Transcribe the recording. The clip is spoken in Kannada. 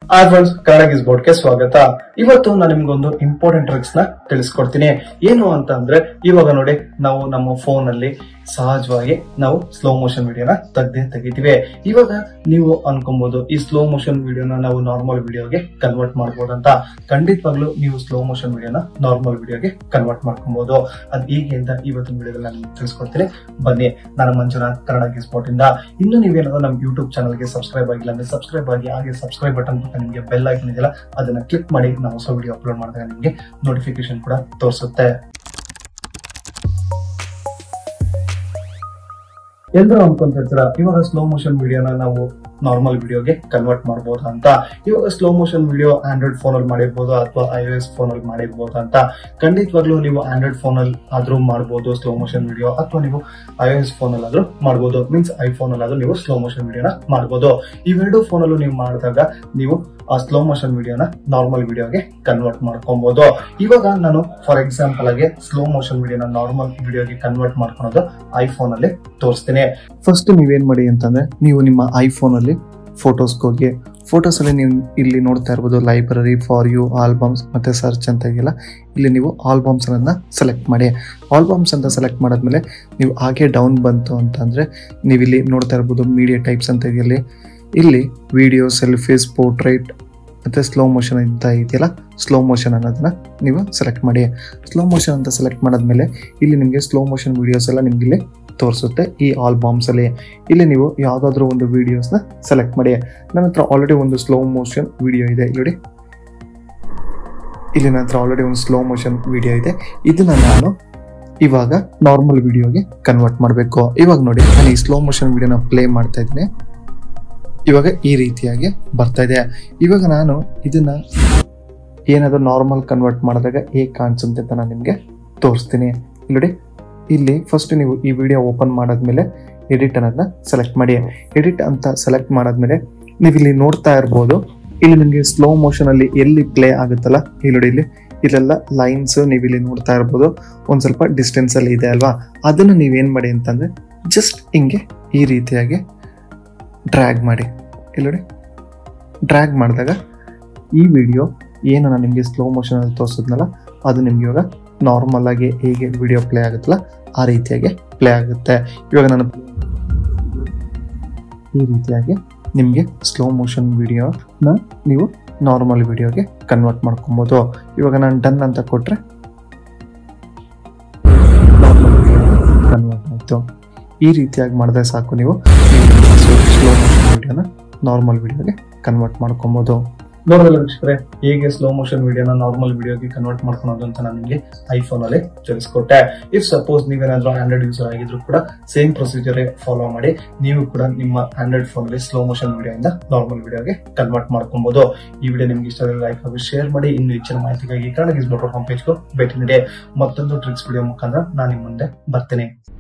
ಹಾಯ್ ಫ್ರೆಂಡ್ಸ್ ಕನ್ನಡ ಗಿಸ್ ಬೋರ್ಡ್ಗೆ ಸ್ವಾಗತ ಇವತ್ತು ನಾನು ನಿಮ್ಗೊಂದು ಇಂಪಾರ್ಟೆಂಟ್ ಟ್ರಿಕ್ಸ್ ನ ತಿಳಿಸ್ಕೊಡ್ತೀನಿ ಏನು ಅಂತ ಅಂದ್ರೆ ಇವಾಗ ನೋಡಿ ನಾವು ನಮ್ಮ ಫೋನ್ ಅಲ್ಲಿ ಸಹಜವಾಗಿ ನಾವು ಸ್ಲೋ ಮೋಷನ್ ವಿಡಿಯೋನ ತೆಗ್ದೇ ತೆಗಿತೀವಿ ಇವಾಗ ನೀವು ಅನ್ಕೊಬಹುದು ಈ ಸ್ಲೋ ಮೋಷನ್ ವಿಡಿಯೋನ ನಾವು ನಾರ್ಮಲ್ ವಿಡಿಯೋಗೆ ಕನ್ವರ್ಟ್ ಮಾಡ್ಬೋದು ಅಂತ ಖಂಡಿತವಾಗ್ಲೂ ನೀವು ಸ್ಲೋ ಮೋಷನ್ ವಿಡಿಯೋನ ನಾರ್ಮಲ್ ವಿಡಿಯೋಗೆ ಕನ್ವರ್ಟ್ ಮಾಡ್ಕೊಬಹುದು ಅದ್ ಹೇಗೆ ಅಂತ ಇವತ್ತಿನ ವಿಡಿಯೋದಲ್ಲಿ ನಾನು ನಿಮ್ಗೆ ತಿಳಿಸ್ಕೊಡ್ತೀನಿ ಬನ್ನಿ ನಾನು ಮಂಜುನಾಥ್ ಕನ್ನಡ ಗಿಸ್ ಬೋರ್ಡ್ ಇಂದ ಇನ್ನು ನೀವೇನಾದ್ರೂ ನಮ್ಮ ಯೂಟ್ಯೂಬ್ ಚಾನಲ್ಗೆ ಸಬ್ಸ್ಕ್ರೈಬ್ ಆಗಿಲ್ಲ ಅಂದ್ರೆ ಸಬ್ಸ್ಕ್ರೈಬ್ ಆಗಿ ಹಾಗೆ ಸಬ್ಸ್ಕ್ರೈಬ್ ಬಟನ್ ಪಕ್ಕ ನಿಮಗೆ ಬೆಲ್ ಐಕನ್ ಇದೆಯಲ್ಲ ಅದನ್ನ ಕ್ಲಿಕ್ ಮಾಡಿ ನಾವು ಹೊಸ ವಿಡಿಯೋ ಅಪ್ಲೋಡ್ ಮಾಡಿದಾಗ ನಿಮಗೆ ನೋಟಿಫಿಕೇಶನ್ ಕೂಡ ತೋರಿಸುತ್ತೆ ಎಲ್ಲರೂ ಅನ್ಕೊಂತಿರ್ತೀರ ಇವಾಗ ಸ್ಲೋ ಮೋಷನ್ ವಿಡಿಯೋನ ನಾವು ನಾರ್ಮಲ್ ವಿಡಿಯೋಗೆ ಕನ್ವರ್ಟ್ ಮಾಡಬಹುದು ಅಂತ ಇವಾಗ slow motion video Android phone ಅಲ್ಲಿ ಮಾಡಿರ್ಬೋದು ಅಥವಾ ಐ ಎಸ್ ಫೋನ್ ಅಲ್ಲಿ ಮಾಡಿರ್ಬೋದು ಅಂತ ಖಂಡಿತವಾಗ್ಲೂ ನೀವು ಆಂಡ್ರಾಯ್ಡ್ ಫೋನ್ ಅಲ್ಲಿ ಆದ್ರೂ ಮಾಡಬಹುದು ಸ್ಲೋ ಮೋಷನ್ ವಿಡಿಯೋ ಅಥವಾ ನೀವು ಐ ಎಸ್ ಫೋನ್ ಅಲ್ಲಿ ಆದ್ರೂ ಮಾಡಬಹುದು ಮೀನ್ಸ್ ಐಫೋನ್ ಅಲ್ಲಿ ಆದ್ರೂ ನೀವು ಸ್ಲೋ ಮೋಷನ್ ವಿಡಿಯೋನ ಮಾಡಬಹುದು ಇವೆರಡು ಫೋನ್ ಅಲ್ಲೂ ನೀವು ಮಾಡಿದಾಗ ನೀವು ಆ ಸ್ಲೋ ಮೋಷನ್ ವಿಡಿಯೋನ ನಾರ್ಮಲ್ ವಿಡಿಯೋಗೆ ಕನ್ವರ್ಟ್ ಮಾಡ್ಕೊಬಹುದು ಇವಾಗ ನಾನು ಫಾರ್ ಎಕ್ಸಾಂಪಲ್ ಆಗಿ ಸ್ಲೋ ಮೋಷನ್ ವಿಡಿಯೋನ ನಾರ್ಮಲ್ ವಿಡಿಯೋಗೆ ಕನ್ವರ್ಟ್ ಮಾಡ್ಕೊಳೋದು ಐಫೋನ್ ಅಲ್ಲಿ ತೋರಿಸ್ತೀನಿ ಫಸ್ಟ್ ನೀವೇನ್ ಮಾಡಿ ಅಂತಂದ್ರೆ ನೀವು ನಿಮ್ಮ ಐಫೋನ್ ಅಲ್ಲಿ ಫೋಟೋಸ್ಗೆ ಹೋಗಿ ಫೋಟೋಸ್ ಅಲ್ಲಿ ನೀವು ಇಲ್ಲಿ ನೋಡ್ತಾ ಇರ್ಬೋದು ಲೈಬ್ರರಿ ಫಾರ್ ಯು ಆಲ್ಬಮ್ಸ್ ಮತ್ತೆ ಸರ್ಚ್ ಅಂತ ಇದೆಯಲ್ಲ ಇಲ್ಲಿ ನೀವು ಆಲ್ಬಮ್ಸ್ ಅನ್ನ ಸೆಲೆಕ್ಟ್ ಮಾಡಿ ಆಲ್ಬಮ್ಸ್ ಅಂತ ಸೆಲೆಕ್ಟ್ ಮಾಡಾದ್ಮೇಲೆ ನೀವು ಹಾಗೆ ಡೌನ್ ಬಂತು ಅಂತಂದ್ರೆ ನೀವು ಇಲ್ಲಿ ನೋಡ್ತಾ ಇರ್ಬೋದು ಮೀಡಿಯಾ ಟೈಪ್ಸ್ ಅಂತ ಇದೆಯಲ್ಲಿ ಇಲ್ಲಿ ವಿಡಿಯೋ ಸೆಲ್ಫೀಸ್ ಪೋರ್ಟ್ರೈಟ್ ಮತ್ತೆ ಸ್ಲೋ ಮೋಷನ್ ಅಂತ ಇದೆಯಲ್ಲ ಸ್ಲೋ ಮೋಷನ್ ಅನ್ನೋದನ್ನ ನೀವು ಸೆಲೆಕ್ಟ್ ಮಾಡಿ ಸ್ಲೋ ಮೋಷನ್ ಅಂತ ಸೆಲೆಕ್ಟ್ ಮಾಡಾದ್ಮೇಲೆ ಇಲ್ಲಿ ನಿಮಗೆ ಸ್ಲೋ ಮೋಷನ್ ವಿಡಿಯೋಸ್ ಎಲ್ಲ ನಿಮ್ಗೆ ಇಲ್ಲಿ ತೋರಿಸುತ್ತೆ ಈ ಆಲ್ಬಮ್ಸ್ ಅಲ್ಲಿ ಇಲ್ಲಿ ನೀವು ಯಾವ್ದಾದ್ರು ಒಂದು ವಿಡಿಯೋಸ್ನ ಸೆಲೆಕ್ಟ್ ಮಾಡಿ ನನ್ನ ಹತ್ರ ಆಲ್ರೆಡಿ ಒಂದು ಸ್ಲೋ ಮೋಷನ್ ವಿಡಿಯೋ ಇದೆ ಇಲ್ಲಿ ನೋಡಿ ಇಲ್ಲಿ ನನ್ನ ಹತ್ರ ಆಲ್ರೆಡಿ ಒಂದು ಸ್ಲೋ ಮೋಷನ್ ವಿಡಿಯೋ ಇದೆ ಇದನ್ನ ನಾನು ಇವಾಗ ನಾರ್ಮಲ್ ವಿಡಿಯೋಗೆ ಕನ್ವರ್ಟ್ ಮಾಡಬೇಕು ಇವಾಗ ನೋಡಿ ನಾನು ಈ ಸ್ಲೋ ಮೋಷನ್ ವಿಡಿಯೋನ ಪ್ಲೇ ಮಾಡ್ತಾ ಇದ್ದೀನಿ ಇವಾಗ ಈ ರೀತಿಯಾಗಿ ಬರ್ತಾ ಇದೆ ಇವಾಗ ನಾನು ಇದನ್ನ ಏನಾದರೂ ನಾರ್ಮಲ್ ಕನ್ವರ್ಟ್ ಮಾಡಿದಾಗ ಹೇಗೆ ಕಾಣಿಸುತ್ತೆ ಅಂತ ನಾನು ನಿಮಗೆ ತೋರಿಸ್ತೀನಿ ಇಲ್ಲಿ ನೋಡಿ ಇಲ್ಲಿ ಫಸ್ಟ್ ನೀವು ಈ ವಿಡಿಯೋ ಓಪನ್ ಮಾಡಾದ್ಮೇಲೆ ಎಡಿಟ್ ಅನ್ನೋದನ್ನ ಸೆಲೆಕ್ಟ್ ಮಾಡಿ ಎಡಿಟ್ ಅಂತ ಸೆಲೆಕ್ಟ್ ಮಾಡಾದ್ಮೇಲೆ ನೀವು ಇಲ್ಲಿ ನೋಡ್ತಾ ಇರ್ಬೋದು ಇಲ್ಲಿ ನಿಮಗೆ ಸ್ಲೋ ಮೋಷನ್ ಅಲ್ಲಿ ಎಲ್ಲಿ ಪ್ಲೇ ಆಗುತ್ತಲ್ಲ ಇಲ್ಲಿ ನೋಡಿ ಇಲ್ಲಿ ಇಲ್ಲೆಲ್ಲ ಲೈನ್ಸ್ ನೀವು ಇಲ್ಲಿ ನೋಡ್ತಾ ಇರ್ಬೋದು ಒಂದ್ ಸ್ವಲ್ಪ ಡಿಸ್ಟೆನ್ಸ್ ಅಲ್ಲಿ ಇದೆ ಅಲ್ವಾ ಅದನ್ನು ನೀವೇನ್ ಮಾಡಿ ಅಂತಂದ್ರೆ ಜಸ್ಟ್ ಹಿಂಗೆ ಈ ರೀತಿಯಾಗಿ ಡ್ರ್ಯಾಗ್ ಮಾಡಿ ಇಲ್ಲಿ ನೋಡಿ ಡ್ರ್ಯಾಗ್ ಮಾಡಿದಾಗ ಈ ವಿಡಿಯೋ ಏನು ನಾನು ನಿಮಗೆ ಸ್ಲೋ ಮೋಷನ್ ಅಲ್ಲಿ ತೋರಿಸಿದ್ನಲ್ಲ ಅದು ನಿಮ್ಗೆ ಇವಾಗ ನಾರ್ಮಲ್ ಆಗಿ ಹೇಗೆ ವಿಡಿಯೋ ಪ್ಲೇ ಆಗುತ್ತಲ್ಲ ಆ ರೀತಿಯಾಗಿ ಪ್ಲೇ ಆಗುತ್ತೆ ಇವಾಗ ನಾನು ಈ ರೀತಿಯಾಗಿ ನಿಮಗೆ ಸ್ಲೋ ಮೋಷನ್ ವಿಡಿಯೋನ ನೀವು ನಾರ್ಮಲ್ ವಿಡಿಯೋಗೆ ಕನ್ವರ್ಟ್ ಮಾಡ್ಕೊಬೋದು ಇವಾಗ ನಾನು ಡನ್ ಅಂತ ಕೊಟ್ರೆ ನಾರ್ಮಲ್ ಕನ್ವರ್ಟ್ ಆಯಿತು ಈ ರೀತಿಯಾಗಿ ಮಾಡಿದ್ರೆ ಸಾಕು ನೀವು ಸ್ಲೋ ಮೋಷನ್ ವಿಡಿಯೋನ ನಾರ್ಮಲ್ ವಿಡಿಯೋಗೆ ಕನ್ವರ್ಟ್ ಮಾಡ್ಕೊಬೋದು ನೋಡೋದಲ್ಲ ವೀಕ್ಷಕರೇ ಹೇಗೆ ಸ್ಲೋ ಮೋಷನ್ ವಿಡಿಯೋನ ನಾರ್ಮಲ್ ವಿಡಿಯೋಗೆ ಕನ್ವರ್ಟ್ ಮಾಡ್ಕೊಳೋದು ಅಂತ ನಾನು ನಿಮಗೆ ಐಫೋನ್ ಅಲ್ಲಿ ತಿಳಿಸ್ಕೊಟ್ಟೆ ಇಫ್ ಸಪೋಸ್ ನೀವೇನಾದ್ರೂ ಆಂಡ್ರಾಯ್ಡ್ ಯೂಸರ್ ಆಗಿದ್ರು ಕೂಡ ಸೇಮ್ ಪ್ರೊಸೀಜರ್ ಫಾಲೋ ಮಾಡಿ ನೀವು ಕೂಡ ನಿಮ್ಮ ಆಂಡ್ರಾಯ್ಡ್ ಫೋನ್ ಅಲ್ಲಿ ಸ್ಲೋ ಮೋಷನ್ ವಿಡಿಯೋ ಇಂದ ನಾರ್ಮಲ್ ವಿಡಿಯೋಗೆ ಕನ್ವರ್ಟ್ ಮಾಡ್ಕೊಬಹುದು ಈ ವಿಡಿಯೋ ನಿಮ್ಗೆ ಇಷ್ಟ ಲೈಕ್ ಆಗಿ ಶೇರ್ ಮಾಡಿ ಇನ್ನು ಹೆಚ್ಚಿನ ಮಾಹಿತಿಗಾಗಿ ಕನ್ನಡ ಗಿಸ್ ಹೋಮ್ ಪೇಜ್ಗೂ ಭೇಟಿ ನೀಡಿ ಮತ್ತೊಂದು ಟ್ರಿಕ್ಸ್ ವಿಡಿಯೋ ಮುಖಾಂತರ ನಾನು ನಿಮ್ಮ ಮುಂದೆ ಬರ್ತೇನೆ